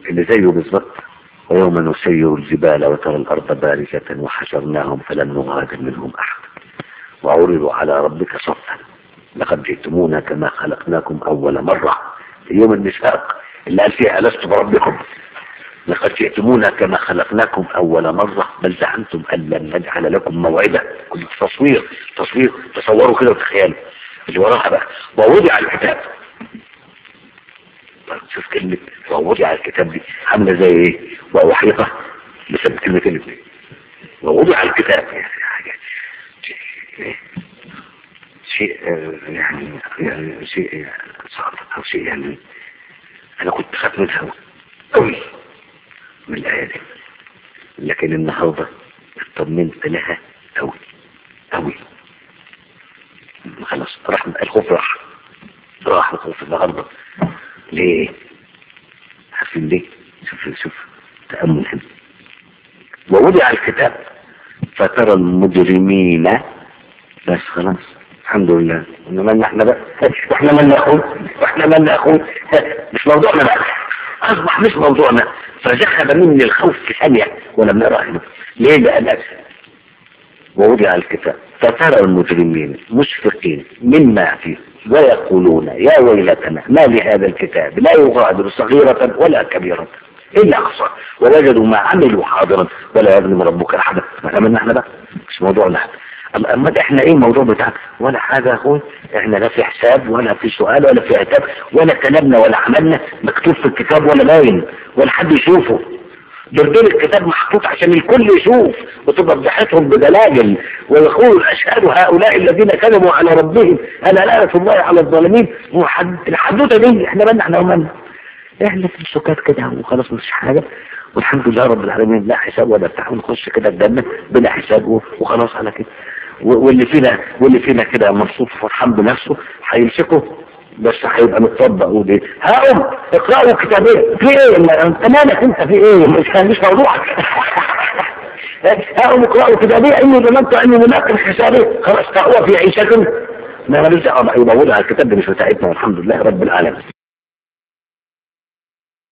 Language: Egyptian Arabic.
اللي زيه بالظبط ويوم نسير الجبال وترى الأرض بارزة وحشرناهم فلم نغادر منهم أحد وعرضوا على ربك صفا لقد جئتمونا كما خلقناكم أول مرة في يوم النساق اللي قال فيها ألست بربكم لقد جئتمونا كما خلقناكم أول مرة بل زعمتم أن لن نجعل لكم موعدا كنت تصوير تصوير تصوروا كده وتخيلوا اللي وراها بقى ووضع الكتاب طيب شوف كلمة ووضع الكتاب دي عاملة زي ايه وأحيطة بسبب كلمة كلمة ووضع الكتاب يعني حاجة شيء آه، يعني يعني شيء صعب أو شيء يعني أنا كنت خاف منها أوي من الآية دي لكن النهاردة اطمنت لها أوي أوي خلاص راح الخوف راح راح الخوف النهاردة ليه عارفين ليه شوف شوف تأمل هنا ووضع الكتاب فترى المجرمين بس خلاص الحمد لله انما احنا بقى واحنا من اخوه واحنا من اخوه مش موضوعنا بقى اصبح مش موضوعنا فذهب مني الخوف في ثانيه ولم نراه ليه لان ووضع الكتاب فترى المجرمين مشفقين مما فيه ويقولون يا ويلتنا ما لهذا الكتاب لا يغادر صغيرة ولا كبيرة إلا أحصى ووجدوا ما عملوا حاضرا ولا يظلم ربك أحدا ما من احنا بقى مش موضوعنا احنا أما أما ده احنا ايه الموضوع بتاعنا ولا حاجة يا اخوي احنا لا في حساب ولا في سؤال ولا في عتاب ولا كلامنا ولا عملنا مكتوب في الكتاب ولا باين ولا حد يشوفه دردين الكتاب محطوط عشان الكل يشوف وتبقى فضحتهم بدلاجل ويقول أشهد هؤلاء الذين كذبوا على ربهم أنا لعنة الله على الظالمين الحدوته دي احنا بنا احنا ومنا احنا في السكات كده وخلاص مش حاجة والحمد لله رب العالمين لا حساب ولا بتاع ونخش كده الجنة بلا حساب وخلاص على كده واللي فينا واللي فينا كده مبسوط وفرحان بنفسه هيمسكه بس هيبقى متطبق ودي هقوم اقرأوا كتابين في ايه انت مالك انت في ايه مش كان مش موضوعك هقوم اقرأوا كتابين اني ظننت اني ملاك حسابي خلاص تقوى في عيشكم ما ماليش دعوه بقى يبقى على الكتاب ده مش بتاعتنا والحمد لله رب العالمين